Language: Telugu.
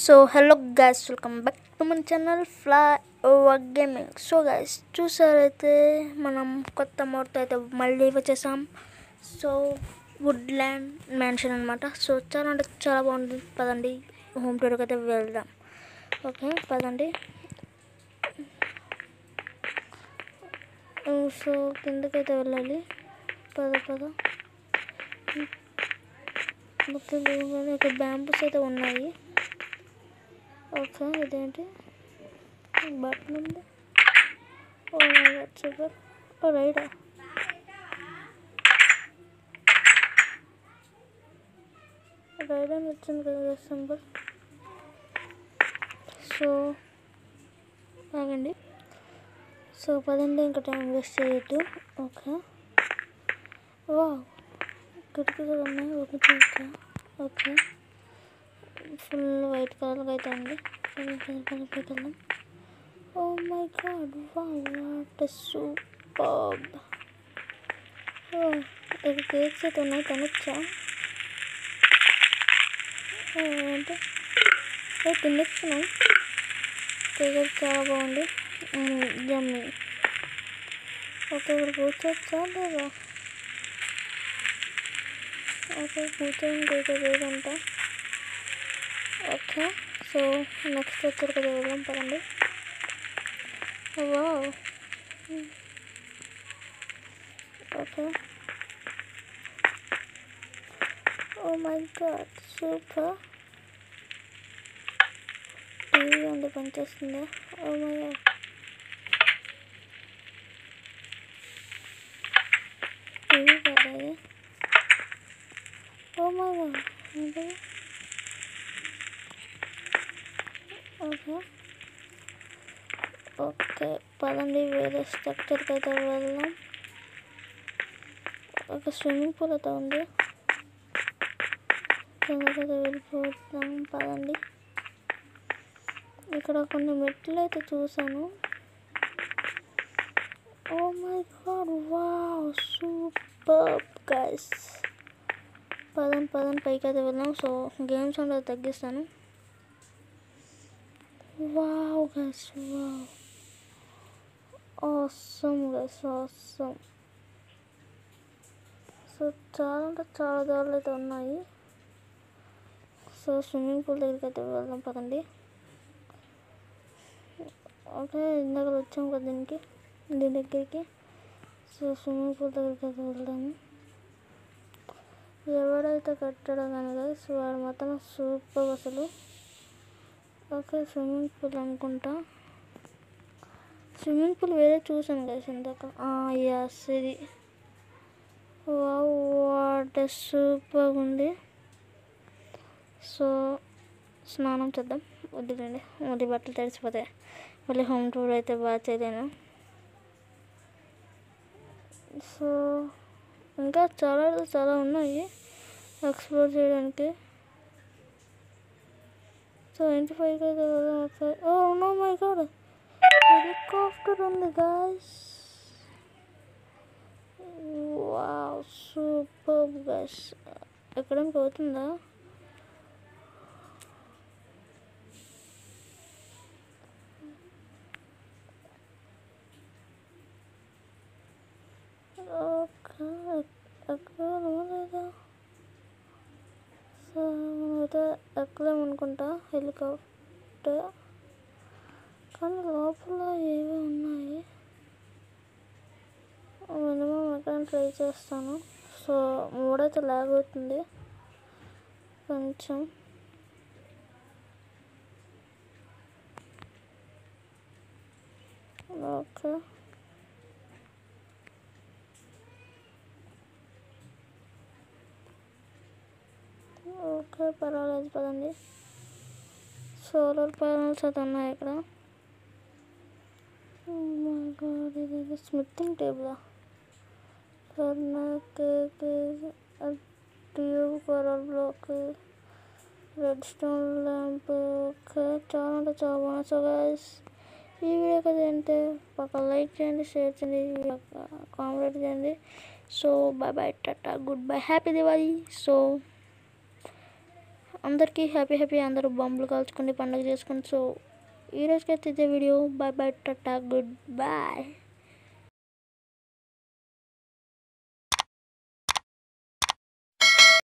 so hello guys welcome back to మన channel fly over gaming so guys చూసారైతే మనం కొత్త మోడ్తో అయితే మళ్ళీ వచ్చేసాం సో వుడ్ ల్యాండ్ మ్యాన్షన్ అనమాట సో చాలా అంటే చాలా బాగుంటుంది పదండి హోమ్ టూర్కి అయితే వెళ్దాం ఓకే పదండి సో కిందకైతే వెళ్ళాలి పద పద మొత్తం దిగగానే ఇక్కడ బ్యాంబూస్ అయితే ఉన్నాయి ఓకే ఇదేంటి బటన్ ఉంది ఓ సూపర్ ఓ రైడా రైడ్ అని వచ్చింది కదా సింబల్ సో ఆగండి సో పదండి ఇంకా టైం వేస్ట్ చేయొద్దు ఓకే వా కిటికీలు ఉన్నాయి ఓపెన్ చేయొచ్చా ఓకే ఫుల్ వైట్ కలర్గా అయితే ఉంది వెళ్దాం oh my god what super ఇక్కడ కేక్స్ అయితే ఉన్నాయి తినొచ్చా ఏంటి ఏ తినొచ్చున్నాం కేక్ అయితే చాలా బాగుంది జమ్మి ఓకే ఇక్కడ కూర్చోవచ్చా లేదా ఓకే కూర్చోడానికి అయితే లేదంట ఓకే సో నెక్స్ట్ వచ్చారు కదా వెళ్దాం పదండి wow okay oh my god super TV ఉంది పనిచేస్తుందా ఓ మై గాడ్ టీవీ కదా ఇది ఓ మై గాడ్ ఏంటి ఓకే ఓకే పదండి వేరే స్ట్రక్చర్కి అయితే వెళ్దాం ఒక స్విమ్మింగ్ పూల్ అయితే ఉంది కిందకైతే వెళ్ళిపోతాం పదండి ఇక్కడ కొన్ని మెట్లు అయితే చూసాను oh my god wow super guys పదం పదం పైకి అయితే వెళ్దాం సో గేమ్స్ అంటే తగ్గిస్తాను wow guys wow awesome guys awesome so చాలా అంటే చాలా దారులు అయితే ఉన్నాయి సో స్విమ్మింగ్ పూల్ దగ్గరికి అయితే వెళ్దాం పదండి ఓకే ఇందాక వచ్చాం కదా దీనికి దీని దగ్గరికి సో స్విమ్మింగ్ పూల్ దగ్గరికి అయితే వెళ్దాము ఎవడైతే కట్టాడో కానీ గైస్ వాడు మాత్రం సూపర్ అసలు ఓకే స్విమ్మింగ్ పూల్ అనుకుంటా స్విమ్మింగ్ పూల్ వేరే చూసాను గైస్ ఇందాక యస్ ఇది వాట్ సూపర్ ఉంది సో స్నానం చేద్దాం వద్దులేండి మళ్ళీ బట్టలు తడిసిపోతాయి మళ్ళీ హోమ్ టూర్ అయితే బాగా చేయలేను సో ఇంకా చాలా చాలా ఉన్నాయి ఎక్స్ప్లోర్ చేయడానికి సో ఇంటి పైకి అయితే వెళ్దాం ఒకసారి oh no my god helicopter ఉంది గాయస్ వావ్ సూపర్ గాయస్ ఎక్కడానికి అవుతుందా ఓకే ఎక్కడ లేదా సో మనమైతే ఎక్కలేమనుకుంటా హెలికాప్టర్ కానీ లోపల ఏవి ఉన్నాయి మినిమం ఎక్కడ ట్రై చేస్తాను సో మూడైతే లాగ్ అవుతుంది కొంచెం ఓకే ఓకే పర్వాలేదు పదండి సోలార్ ప్యానల్స్ అయితే ఉన్నాయి ఇక్కడ ఇది smithing table cake tube coral block redstone lamp okay చాలా అంటే చాలా బాగున్నాయి సో గైస్ ఈ వీడియో కదా అంటే పక్క లైక్ చేయండి షేర్ చేయండి కామెంట్ చేయండి so bye bye tata good bye happy Diwali so అందరికీ హ్యాపీ హ్యాపీ అందరూ బాంబులు కాల్చుకుని పండుగ చేసుకుని సో ఈ రోజుకైతే ఇదే video bye bye tata good bye